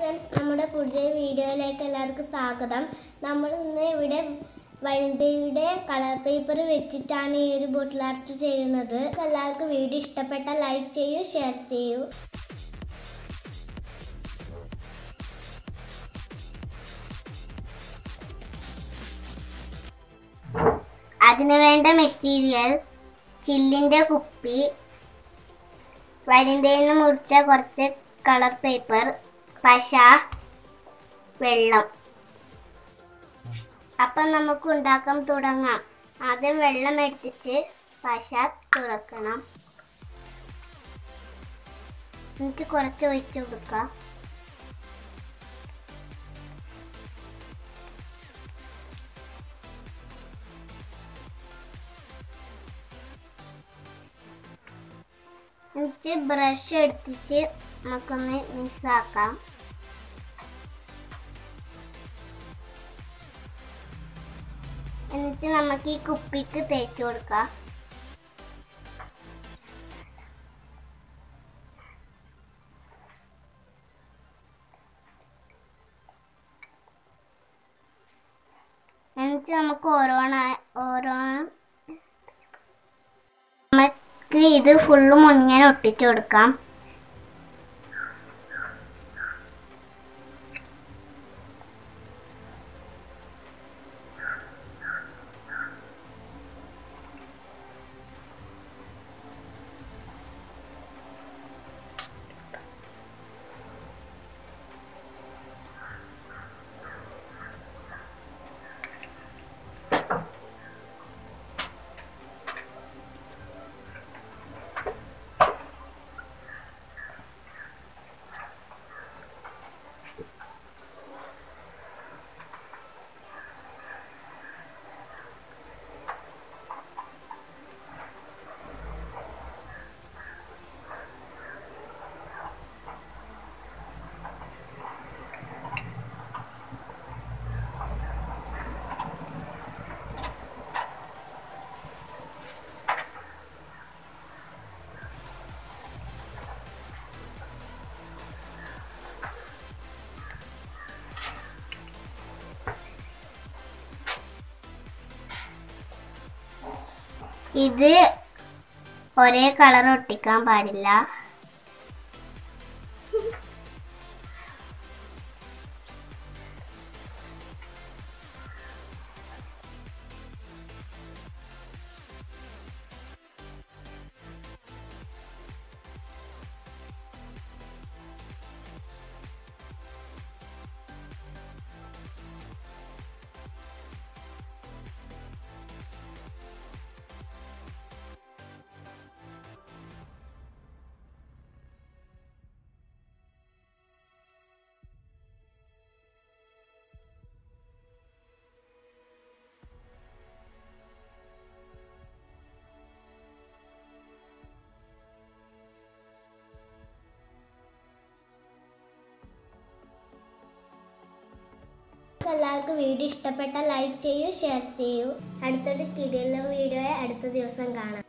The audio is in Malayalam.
ഫ്രണ്ട്സ് നമ്മുടെ പുതിയ വീഡിയോയിലേക്ക് എല്ലാവർക്കും സ്വാഗതം നമ്മൾ ഇന്ന് ഇവിടെ വനിതയുടെ കളർ പേപ്പർ വെച്ചിട്ടാണ് ഈ ഒരു ബോട്ടിൽ ആർട്ട് ചെയ്യുന്നത് എല്ലാവർക്കും വീഡിയോ ഇഷ്ടപ്പെട്ട ലൈക്ക് ചെയ്യൂ ഷെയർ ചെയ്യൂ അതിന് വേണ്ട മെറ്റീരിയൽ ചില്ലിൻ്റെ കുപ്പി വരിന്തയിൽ നിന്ന് മുറിച്ച കുറച്ച് കളർ പേപ്പർ പശ വെള്ളം അപ്പം നമുക്ക് ഉണ്ടാക്കാൻ തുടങ്ങാം ആദ്യം വെള്ളം എടുത്തിട്ട് പശ തുറക്കണം എന്നിട്ട് കുറച്ച് ഒഴിച്ചു കൊടുക്കാം എന്നിട്ട് ബ്രഷ് എടുത്തിട്ട് നമുക്കൊന്ന് മിക്സ് ആക്കാം എന്നിട്ട് നമുക്ക് ഈ കുപ്പിക്ക് തേച്ച് കൊടുക്കാം എന്നിട്ട് നമുക്ക് ഓരോണ ഓരോണം നമുക്ക് ഇത് ഫുള്ള് മുന്നിങ്ങനെ ഒട്ടിച്ചു കൊടുക്കാം ഇത് ഒരേ കളർ ഒട്ടിക്കാൻ പാടില്ല എല്ലാവർക്കും വീഡിയോ ഇഷ്ടപ്പെട്ട ലൈക്ക് ചെയ്യൂ ഷെയർ ചെയ്യൂ അടുത്തൊരു കിടിലം വീഡിയോ അടുത്ത ദിവസം കാണാം